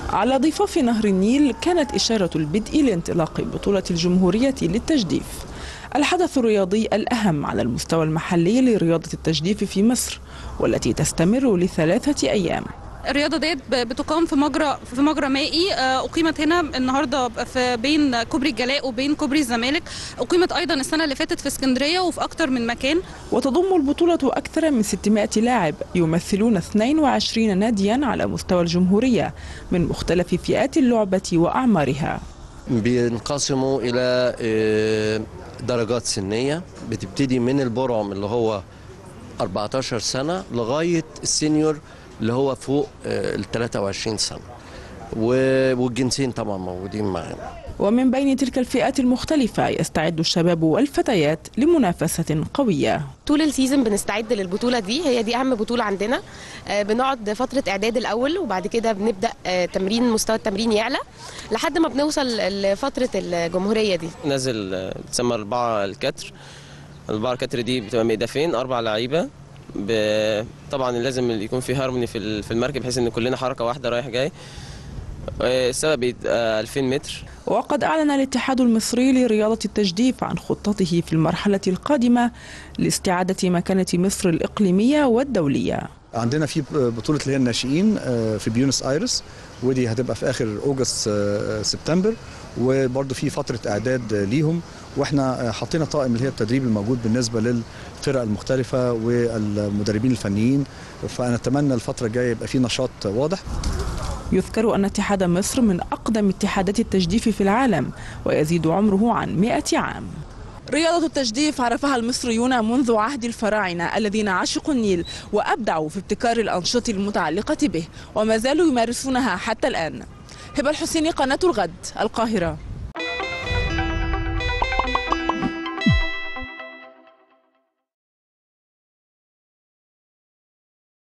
على ضفاف نهر النيل كانت إشارة البدء لانطلاق بطولة الجمهورية للتجديف الحدث الرياضي الأهم على المستوى المحلي لرياضة التجديف في مصر والتي تستمر لثلاثة أيام الرياضه ديت بتقام في مجرى في مجرى مائي آه، اقيمت هنا النهارده في بين كوبري الجلاء وبين كوبري الزمالك اقيمت ايضا السنه اللي فاتت في اسكندريه وفي اكتر من مكان وتضم البطولة أكثر من 600 لاعب يمثلون 22 ناديا على مستوى الجمهورية من مختلف فئات اللعبة وأعمارها بينقسموا إلى آه، درجات سنية بتبتدي من البرعم اللي هو 14 سنة لغاية السينيور اللي هو فوق ال 23 سنة و- والجنسين طبعا موجودين معانا ومن بين تلك الفئات المختلفة يستعد الشباب والفتيات لمنافسة قوية طول السيزون بنستعد للبطولة دي هي دي أهم بطولة عندنا آه، بنقعد فترة إعداد الأول وبعد كده بنبدأ آه، تمرين مستوى التمرين يعلى لحد ما بنوصل لفترة الجمهورية دي نازل آه، بتسمى أربعة الكتر الأربعة الكتر دي بتبقى ميدافين أربع لعيبة ب- طبعا لازم يكون في هارموني في ال- في المركب بحيث ان كلنا حركه واحده رايح جاي آه، السبب بيبقى 2000 متر وقد أعلن الاتحاد المصري لرياضة التجديف عن خطته في المرحلة القادمة لاستعادة مكانة مصر الإقليمية والدولية عندنا في بطولة اللي هي الناشئين آه، في بيونس ايرس ودي هتبقى في اخر اوجست آه، سبتمبر وبرضه في فترة اعداد آه، ليهم واحنا آه، حطينا طاقم اللي هي التدريب الموجود بالنسبة للفرق المختلفة والمدربين الفنيين فنتمنى الفترة الجاية يبقى في نشاط واضح يذكر أن اتحاد مصر من أقدم اتحادات التجديف في العالم ويزيد عمره عن 100 عام رياضة التجديف عرفها المصريون منذ عهد الفراعنة الذين عشقوا النيل وأبدعوا في ابتكار الأنشطة المتعلقة به وما زالوا يمارسونها حتى الآن هبة الحسيني قناة الغد القاهرة